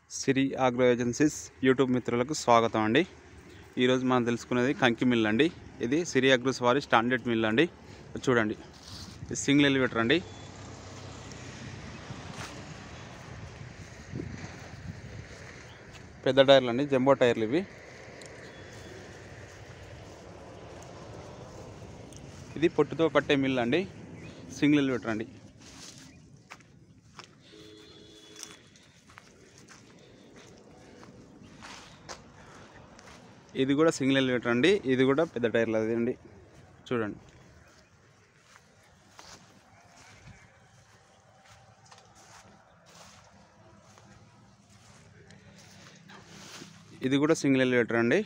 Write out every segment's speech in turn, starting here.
సిరి agro agencies YouTube మిత్రులకు స్వాగతం అండి ఈరోజు మనం తెలుసుకునేది కంకి మిల్ అండి ఇది సిరి అగ్రోస్ వారి స్టాండర్డ్ మిల్ అండి చూడండి ఇది సింగిల్ ఎలివేటర్ అండి పెద్ద టైర్లు అండి జంబో టైర్లు ఇవి ఇది పొట్టుతో పట్టే మిల్ అండి సింగిల్ ఎలివేటర్ అండి ఇది కూడా సింగిల్ ఎలివేటర్ అండి ఇది కూడా పెద్ద టైర్లు అది అండి చూడండి ఇది కూడా సింగిల్ ఎలివేటర్ అండి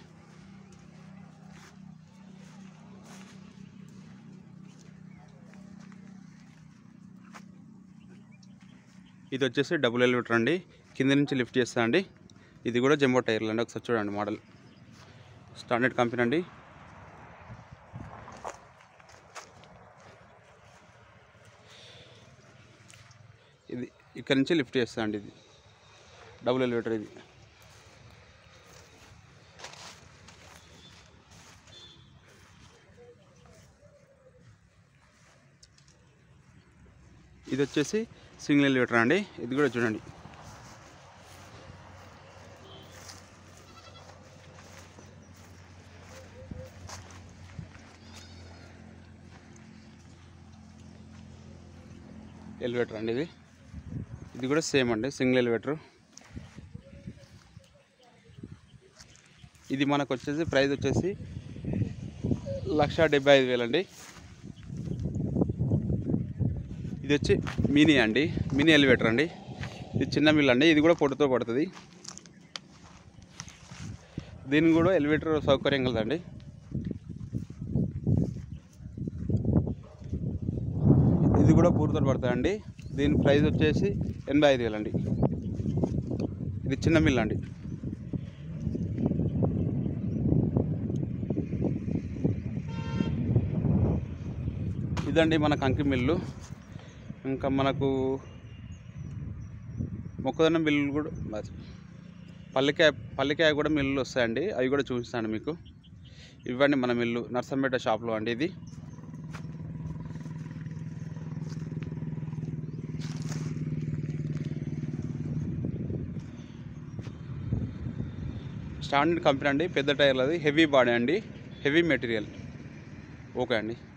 ఇది వచ్చేసి డబుల్ ఎలివేటర్ అండి కింద నుంచి లిఫ్ట్ చేస్తా అండి ఇది కూడా జంబో టైర్లు అండి ఒకసారి చూడండి మోడల్ స్టాండర్డ్ కంపెనీ అండి ఇది ఇక్కడ నుంచి లిఫ్ట్ చేస్తా అండి ఇది డబుల్ ఎలివేటర్ ఇది ఇది వచ్చేసి సింగిల్ ఎలివేటర్ అండి ఇది కూడా చూడండి ఎలివేటర్ అండి ఇది ఇది కూడా సేమ్ అండి సింగిల్ ఎలివేటర్ ఇది మనకు వచ్చేసి ప్రైస్ వచ్చేసి లక్ష డెబ్బై ఐదు వేలు అండి ఇది వచ్చి మినీ అండి మినీ ఎలివేటర్ అండి ఇది చిన్న మిల్ అండి ఇది కూడా పొట్టుతో పడుతుంది దీనికి కూడా ఎలివేటర్ సౌకర్యం కలదండి ఇది కూడా పూర్తితో పడుతుందండి దీని ప్రైస్ వచ్చేసి ఎనభై ఐదు వేలండి ఇది చిన్న మిల్ అండి ఇదండి మన కంకి మిల్లు ఇంకా మనకు మొక్కజొన్న మిల్లు కూడా బస్. పల్లికాయ పల్లికాయ కూడా మిల్లులు వస్తాయండి అవి కూడా చూపిస్తాను మీకు ఇవ్వండి మన మిల్లు నర్సంపేట షాప్లో అండి ఇది స్టాండర్డ్ కంపెనీ అండి పెద్ద టైర్లు అది హెవీ బాడీ అండి హెవీ మెటీరియల్ ఓకే అండి